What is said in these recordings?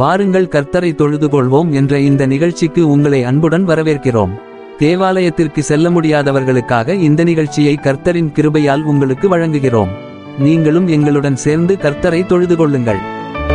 வாருங்கள் கர்த்தரை தொழுது கொள்வோம் என்ற இந்த நிகழ்ச்சிக்கு உங்களை அன்புடன் வரவேற்கிறோம் தேவாலயத்திற்கு செல்ல முடியாதவர்களுக்காக இந்த நிகழ்ச்சியை கர்த்தரின் கிருபையால் உங்களுக்கு வழங்குகிறோம் நீங்களும் எங்களுடன் சேர்ந்து கர்த்தரை தொழுது கொள்ளுங்கள்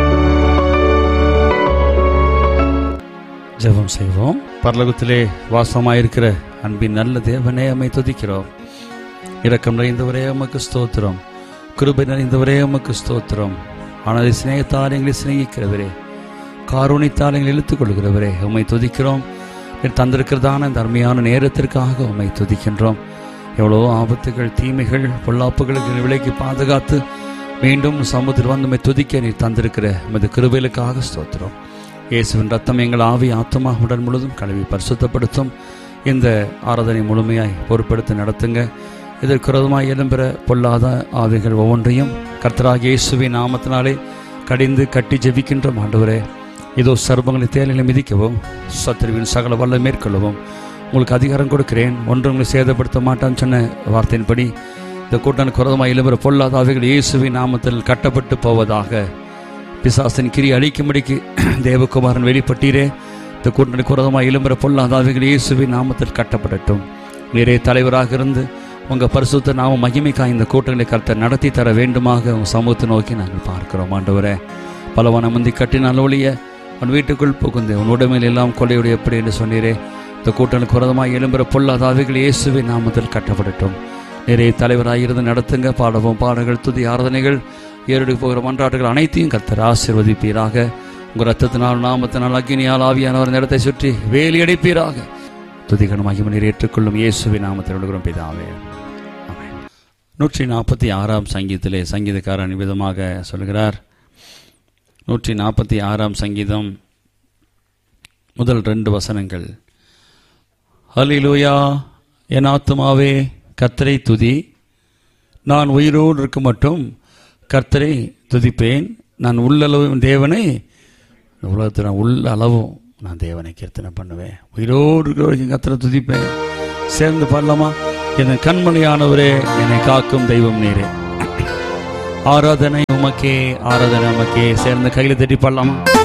ஜெபம் செய்வோம் பரலோகத்திலே வாசமாயிருக்கிற அன்பின் நல்ல தேவனே அம்மை துதிக்கிறோம் இரக்கம் நிறைந்தவரே உமக்கு ஸ்தோத்திரம் கிருபை நிறைந்தவரே உமக்கு ஸ்தோத்திரம் ஆனால் சிநேகத்தால் எங்களை சிநேகிக்கிறவரே காரூணித்தால் எங்களை இழுத்துக் கொள்கிறவரே உம்மை துதிக்கிறோம் நீர் தந்திருக்கிறதான இந்த அருமையான நேரத்திற்காக உம்மை துதிக்கின்றோம் எவ்வளவோ ஆபத்துகள் தீமைகள் பொல்லாப்புகளுக்கு விலைக்கு பாதுகாத்து மீண்டும் சமூகத்தில் வந்து உம்மை துதிக்க நீர் தந்திருக்கிற உமது கிருபைகளுக்காக ஸ்தோத்திரம் இயேசுவின் ரத்தம் எங்கள் ஆவி ஆத்மா உடல் முழுதும் கழுவி பரிசுத்தப்படுத்தும் இந்த ஆராதனை முழுமையாய் பொறுப்படுத்தி நடத்துங்க இதற்குரதமாய் இடம்பெற பொல்லாத ஆவிகள் ஒவ்வொன்றையும் கர்த்தராக இயேசுவின் நாமத்தினாலே கடிந்து கட்டி ஜெபிக்கின்ற ஆண்டவரே இதோ சர்வங்களை தேலைகளை மிதிக்கவும் சத்துருவின் சகல வல்ல மேற்கொள்ளவும் உங்களுக்கு அதிகாரம் கொடுக்கிறேன் ஒன்றும் உங்களை சேதப்படுத்த மாட்டான்னு சொன்ன வார்த்தையின்படி இந்த கூட்டம் குரதமாக இளம்பெற பொல்லாத ஆவிகள் இயேசுவின் நாமத்தில் கட்டப்பட்டு போவதாக பிசாசின் கிரி அழிக்கும்படிக்கு தேவகுமாரன் வெளிப்பட்டீரே இந்த கூட்டணி குரதமாக இளம்பெற பொல்லாதாவிகள் இயேசுவின் நாமத்தில் கட்டப்படட்டும் நீரே தலைவராக இருந்து உங்கள் பரிசுத்த நாம மகிமைக்காய் இந்த கூட்டங்களை கருத்தை நடத்தி தர வேண்டுமாக உங்கள் சமூகத்தை நோக்கி நாங்கள் பார்க்கிறோம் ஆண்டவரே பலவன முந்தி கட்டினால் ஒழிய உன் வீட்டுக்குள் புகுந்து உன் உடமையில் எல்லாம் கொள்ளையுடைய எப்படி என்று சொன்னீரே இந்த கூட்டணி குரதமாக எழும்புற பொல்லாதாவிகள் இயேசுவின் நாமத்தில் கட்டப்படட்டும் நிறைய தலைவராக இருந்து நடத்துங்க பாடவும் பாடல்கள் துதி ஆராதனைகள் ஏறெடு போகிற மன்றாட்டுகள் அனைத்தையும் கர்த்தர் ஆசீர்வதிப்பீராக உங்கள் ரத்தத்தினால் நாமத்தினால் அக்னியால் ஆவியானவர் இந்த இடத்தை சுற்றி வேலி அடைப்பீராக துதிகணமாகி மணி ஏற்றுக்கொள்ளும் இயேசுவின் நாமத்தில் விடுகிறோம் பிதாவே ஆமென். நூற்றி நாற்பத்தி ஆறாம் சங்கீதத்திலே சங்கீதக்காரன் விதமாக சொல்கிறார் நூற்றி நாற்பத்தி ஆறாம் சங்கீதம் முதல் ரெண்டு வசனங்கள் ஹலிலூயா என் ஆத்துமாவே கர்த்தரை துதி நான் உயிரோடு இருக்க மட்டும் கர்த்தரை துதிப்பேன் நான் உள்ளளவும் தேவனை இந்த உலகத்தில் நான் உள்ள அளவும் நான் தேவனை கீர்த்தனை பண்ணுவேன் உயிரோடு இருக்கிற வரைக்கும் கர்த்தரை துதிப்பேன் சேர்ந்து பாடலாமா என் கண்மணியானவரே என்னை காக்கும் தெய்வம் நீரே ஆராதனை உமக்கே ஆராதனை உமக்கே சேர்ந்து கையில் தட்டி பாடலாமா